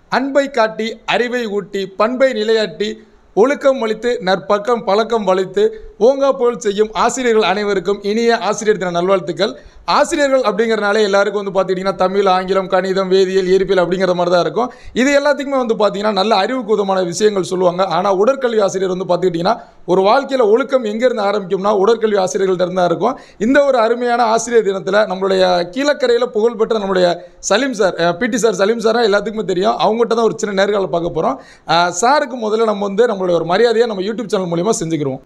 அன்பை காட்டி அறிவை ஊட்டி பண்பை நிலையாட்டி ஒழுக்கம் அளித்து நற்பக்கம் பழக்கம் வளைத்து ஓங்கா புகழ் செய்யும் ஆசிரியர்கள் அனைவருக்கும் இனிய ஆசிரியர் தின நல்வாழ்த்துக்கள் ஆசிரியர்கள் அப்படிங்கிறனாலே எல்லாருக்கும் வந்து பார்த்துக்கிட்டிங்கன்னா தமிழ் ஆங்கிலம் கணிதம் வேதியியல் இயற்பியல் அப்படிங்கிற மாதிரி தான் இருக்கும் இது எல்லாத்துக்குமே வந்து பார்த்தீங்கன்னா நல்ல அறிவுக்கு உதமான விஷயங்கள் சொல்லுவாங்க ஆனால் உடற்கல்வி ஆசிரியர் வந்து பார்த்துக்கிட்டிங்கன்னா ஒரு வாழ்க்கையில் ஒழுக்கம் எங்கேருந்து ஆரம்பிக்கும்னா உடற்கல்வி ஆசிரியர்கள்ட்ட இருந்து தான் இருக்கும் இந்த ஒரு அருமையான ஆசிரியர் தினத்தில் நம்மளுடைய கீழக்கரையில் புகழ்பெற்ற நம்மளுடைய சலீம் சார் பிடி சார் சலீம் சார் எல்லாத்துக்குமே தெரியும் அவங்ககிட்ட தான் ஒரு சின்ன நேர்காணல் பார்க்க போகிறோம் சாருக்கு முதல்ல நம்ம வந்து நம்மளுடைய ஒரு மரியாதையை நம்ம யூடியூப் சேனல் மூலிமா செஞ்சுக்கிறோம்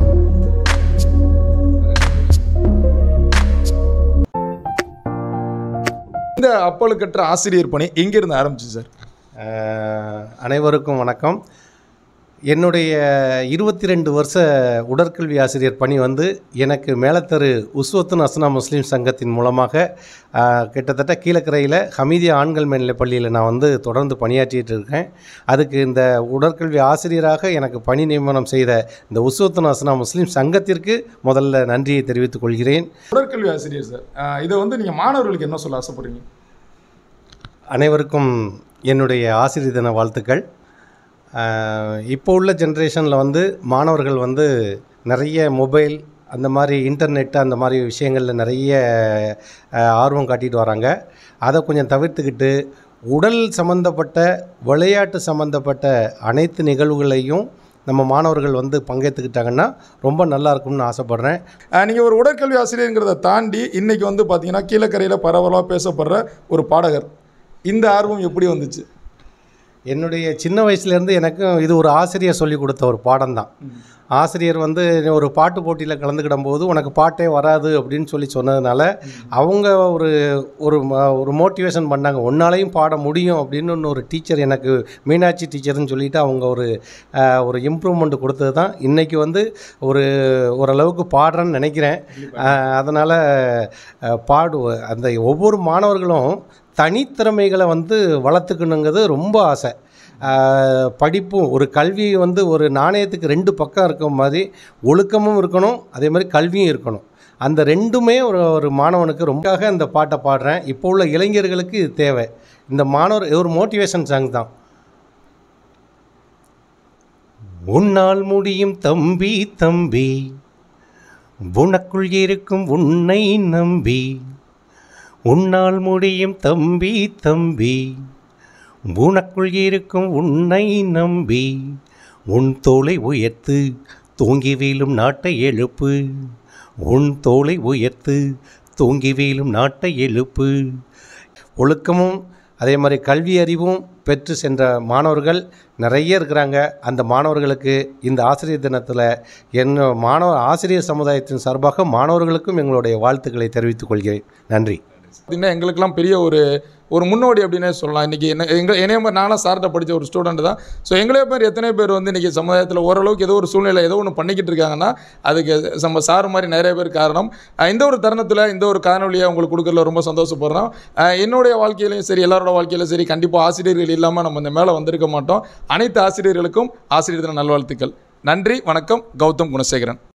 இந்த அப்பழுக்கற்ற ஆசிரியர் பணி எங்கேருந்து ஆரம்பிச்சு சார் அஹ், அனைவருக்கும் வணக்கம் என்னுடைய இருபத்தி ரெண்டு வருஷ உடற்கல்வி ஆசிரியர் பணி வந்து எனக்கு மேலத்தரு உஸ்வத்துன் அஸ்னா முஸ்லீம் சங்கத்தின் மூலமாக அஹ், கிட்டத்தட்ட கீழக்கரையில் ஹமீதியா ஆண்கள் மேல்நிலைப் பள்ளியில் நான் வந்து தொடர்ந்து பணியாற்றிட்டு இருக்கேன் அதுக்கு இந்த உடற்கல்வி ஆசிரியராக எனக்கு பணி நியமனம் செய்த இந்த உஸ்வத்துன் அஸ்னா முஸ்லீம் சங்கத்திற்கு முதல்ல நன்றியை தெரிவித்துக் கொள்கிறேன் உடற்கல்வி ஆசிரியர் சார் அஹ் இதை வந்து நீங்கள் மாணவர்களுக்கு என்ன சொல்ல ஆசைப்படுறீங்க அனைவருக்கும் என்னுடைய ஆசிரியர் தின வாழ்த்துக்கள் ஆஹ் இப்போ உள்ள ஜென்ரேஷனில் வந்து மாணவர்கள் வந்து நிறைய மொபைல் அந்த மாதிரி இன்டர்நெட் அந்த மாதிரி விஷயங்களில் நிறைய ஆஹ் ஆர்வம் காட்டிட்டு வராங்க அதை கொஞ்சம் தவிர்த்துக்கிட்டு உடல் சம்மந்தப்பட்ட விளையாட்டு சம்மந்தப்பட்ட அனைத்து நிகழ்வுகளையும் நம்ம மாணவர்கள் வந்து பங்கேற்றுக்கிட்டாங்கன்னா ரொம்ப நல்லா இருக்கும்னு ஆசைப்பட்றேன் நீங்கள் ஒரு உடற்கல்வி ஆசிரியருங்கிறத தாண்டி இன்னைக்கு வந்து பார்த்தீங்கன்னா கீழக்கரையில் பரவலாக பேசப்படுற ஒரு பாடகர் இந்த ஆர்வம் எப்படி வந்துச்சு என்னுடைய சின்ன வயசுலேருந்து எனக்கும் இது ஒரு ஆசிரியர் சொல்லி கொடுத்த ஒரு பாடம் தான் ஆசிரியர் வந்து ஒரு பாட்டு போட்டியில் கலந்துக்கிடும் போது உனக்கு பாட்டே வராது அப்படின்னு சொல்லி சொன்னதுனால அவங்க ஒரு ஒரு ம- ஒரு மோட்டிவேஷன் பண்ணாங்க உன்னாலையும் பாட முடியும் அப்படின்னு இன்னும் ஒரு டீச்சர் எனக்கு மீனாட்சி டீச்சர்னு சொல்லிட்டு அவங்க ஒரு அஹ், ஒரு இம்ப்ரூவ்மெண்ட் கொடுத்தது தான் இன்றைக்கி வந்து ஒரு ஓரளவுக்கு பாடுறேன்னு நினைக்கிறேன் அதனால் பாடு அந்த ஒவ்வொரு மாணவர்களும் தனித்திறமைகளை வந்து வளர்த்துக்கணுங்கிறது ரொம்ப ஆசை ஆஹ் படிப்பும் ஒரு கல்வி வந்து ஒரு நாணயத்துக்கு ரெண்டு பக்கம் இருக்க மாதிரி ஒழுக்கமும் இருக்கணும் அதே மாதிரி கல்வியும் இருக்கணும் அந்த ரெண்டுமே ஒரு ஒரு மாணவனுக்கு ரொம்பக்காக இந்த பாட்டை பாடுறேன் இப்போ உள்ள இளைஞர்களுக்கு இது தேவை இந்த மாணவர் இது ஒரு மோட்டிவேஷன் சாங் தான் உன்னால் முடியும் தம்பி தம்பி உனக்குள் இருக்கும் உன்னை நம்பி உன்னால் முடியும் தம்பி தம்பி உனக்குள் இருக்கும் உன்னை நம்பி உன் தோளை உயர்த்து தூங்கி வீழும் நாட்டை எழுப்பு உன் தோளை உயர்த்து தூங்கி வீழும் நாட்டை எழுப்பு ஒழுக்கமும் அதே மாதிரி கல்வி அறிவும் பெற்று சென்ற மாணவர்கள் நிறைய இருக்கிறாங்க அந்த மாணவர்களுக்கு இந்த ஆசிரியர் தினத்தில் என்ன மாணவ ஆசிரியர் சமுதாயத்தின் சார்பாக மாணவர்களுக்கும் எங்களுடைய வாழ்த்துக்களை தெரிவித்துக் கொள்கிறேன் நன்றி பார்த்தீங்கன்னா எங்களுக்கெல்லாம் பெரிய ஒரு ஒரு முன்னோடி அப்படின்னே சொல்லலாம் இன்றைக்கி என்ன எங்கள் என்னைய மாதிரி நானும் சார்கிட்ட படித்த ஒரு ஸ்டூடெண்ட் தான் ஸோ எங்களே பேர் எத்தனை பேர் வந்து இன்றைக்கி சமுதாயத்தில் ஓரளவுக்கு ஏதோ ஒரு சூழ்நிலை ஏதோ ஒன்று பண்ணிக்கிட்டு இருக்காங்கன்னா அதுக்கு நம்ம சார் மாதிரி நிறைய பேர் காரணம் அஹ் இந்த ஒரு தருணத்தில் இந்த ஒரு காணொலியை உங்களுக்கு கொடுக்கறதுல ரொம்ப சந்தோஷப்படுறோம் அஹ் என்னுடைய வாழ்க்கையிலையும் சரி எல்லாரோட வாழ்க்கையிலும் சரி கண்டிப்பாக ஆசிரியர்கள் இல்லாமல் நம்ம இந்த மேலே வந்திருக்க மாட்டோம் அனைத்து ஆசிரியர்களுக்கும் ஆசிரியர் தின நல்வாழ்த்துக்கள் நன்றி வணக்கம் கௌதம் குணசேகரன்